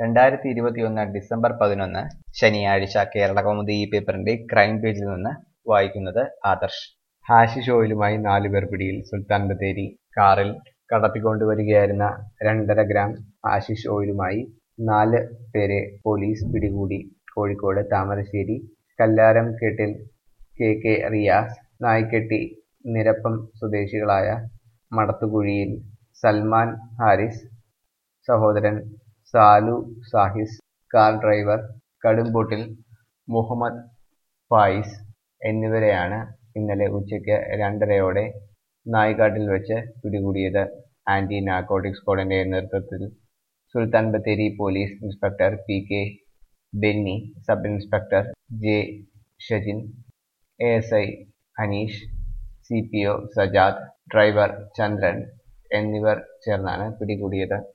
രണ്ടായിരത്തി ഇരുപത്തിയൊന്ന് ഡിസംബർ പതിനൊന്ന് ശനിയാഴ്ച കേരളകൗമുദി ഈ പേപ്പറിന്റെ ക്രൈം പേജിൽ നിന്ന് വായിക്കുന്നത് ആദർശ് ഹാഷിഷ് ഓയിലുമായി നാലുപേർ പിടിയിൽ സുൽത്താൻ ബത്തേരി കാറിൽ കടത്തിക്കൊണ്ടുവരികയായിരുന്ന രണ്ടര ഗ്രാം ഹാഷിഷ് ഓയിലുമായി നാല് പേരെ പോലീസ് പിടികൂടി കോഴിക്കോട് താമരശ്ശേരി കല്ലാരം കെട്ടിൽ കെ കെ റിയാസ് നായ്ക്കെട്ടി നിരപ്പം സ്വദേശികളായ മടത്തുകുഴിയിൽ സൽമാൻ ഹാരിസ് സഹോദരൻ സാലു സാഹിസ് കാർ ഡ്രൈവർ കടുംപൊട്ടിൽ മുഹമ്മദ് ഫായിസ് എന്നിവരെയാണ് ഇന്നലെ ഉച്ചയ്ക്ക് രണ്ടരയോടെ നായിക്കാട്ടിൽ വെച്ച് പിടികൂടിയത് ആന്റി നാർക്കോട്ടിക് സ്ക്വാഡിന്റെ നേതൃത്വത്തിൽ Sultan Bathery police inspector P K Benny sub inspector J Shajin A S I Aneesh C P O Sajad driver Chandran എന്നിവർ ചേർന്നാണ് പിടികൂടിയത്